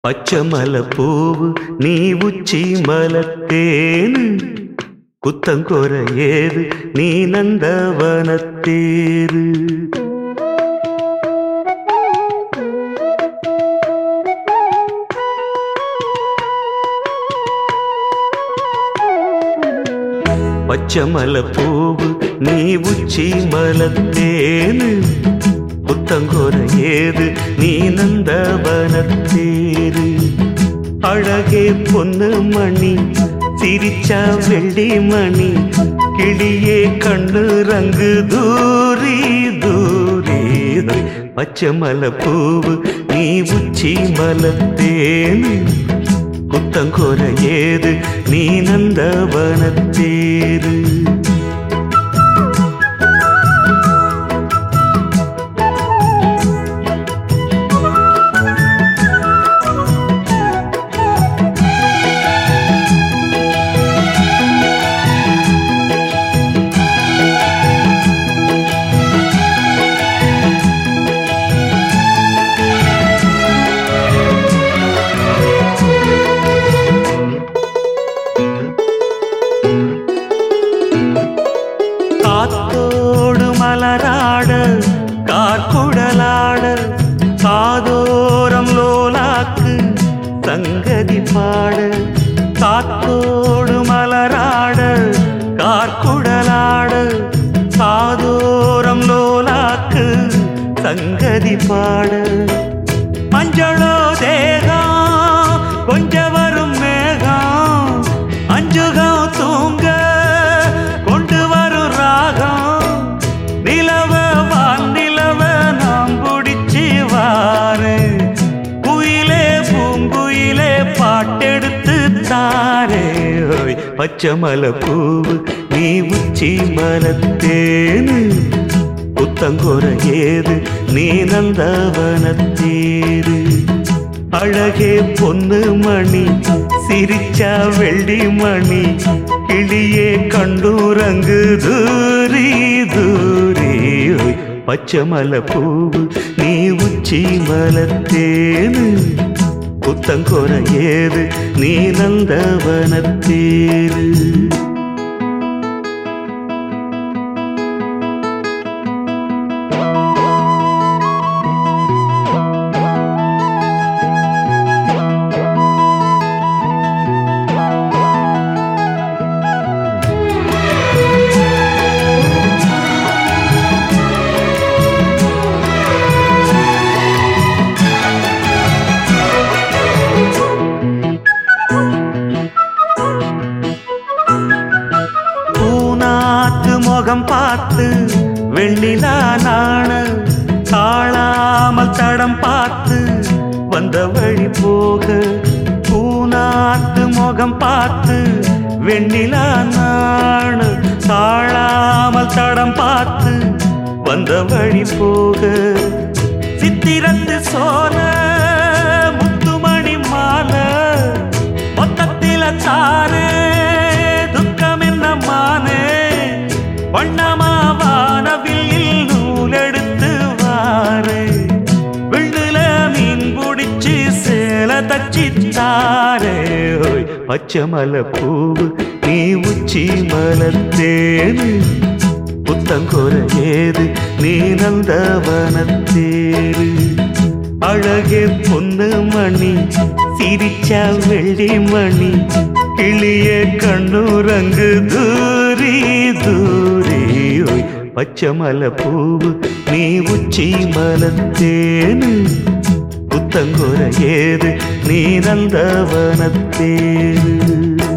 பச்சைமலை பூவு நீ உச்சி மலத்தேனு குத்தங்கொர ஏது நீ நந்தவனத்தேரு பச்சைமலை பூவு நீ உச்சி மலத்தேனு புத்தங்கோர ஏது நீ நந்தவனத்தேரு அழகே பொண்ணு மணி சிரிச்சா வெள்ளி மணி கிளியே கண்ணு ரங்கு தூரி தூரி பச்சை மலை பூவு நீ உச்சி மலத்தேனு குத்தங்கோர ஏது நீ நந்தவனத்தேரு காத்தோடு மலராட கார்குடலாட காதோரம் லோலாக்கு சங்கதி பாட காத்தோடு மலராட கார்குடலாட காதோரம் லோலாக்கு சங்கதி பாட மஞ்சளோ தேகம் கொஞ்ச வரும் மேகம் அஞ்சுகம் தூங்க கொண்டு வரும் ராகம் நிலவ வான் நிலவ நாம் பிடிச்சி வாரு குயிலே பூங்குயிலே பாட்டெடுத்து தாரே ஓய் பச்சை மலை பூவு நீ உச்சி மலத்தேனு புத்தங்கொர ஏது நீ நந்தவனத்தேரு அழகே பொண்ணு மணி சிரிச்சா வெள்ளி மணி கிளியே கண்டூரங்கு தூரி தூரி ஓய் பச்சை மலை பூவு நீ உச்சி மலத்தேனு புத்தங்கொர ஏது நீ நந்தவனத்தேரு பூனாத்து முகம் பார்த்து வெண்ணிலா நாண தாழாமல் தடம் பார்த்து வந்த வழி போக பூனாத்து முகம் பார்த்து வெண்ணிலா நாண தாழாமல் தடம் பார்த்து வந்த வழி போக சித்திரத்து சோல முத்துமணி மாலை மொத்தத்தில தாரே துக்கம் என்ன மானே வண்ணமா வானவில் நூலெடுத்து வாரே விண்ணுல மீன் பிடிச்சு சேல தச்சி தாரே ஓய் பச்சை மலை பூவு நீ உச்சி மலத்தேனு புத்தங்கொர ஏது நீ நந்தவனத்தேரு அழகே பொண்ணு மணி சிரிச்சா வெள்ளி மணி கிளிய கண்ணுரங்கு தூரி தூரி ஓய் பச்சை மலை பூவு நீ உச்சி மலத்தேனு புத்தங்கொர ஏது நீ நந்தவனத்தேரு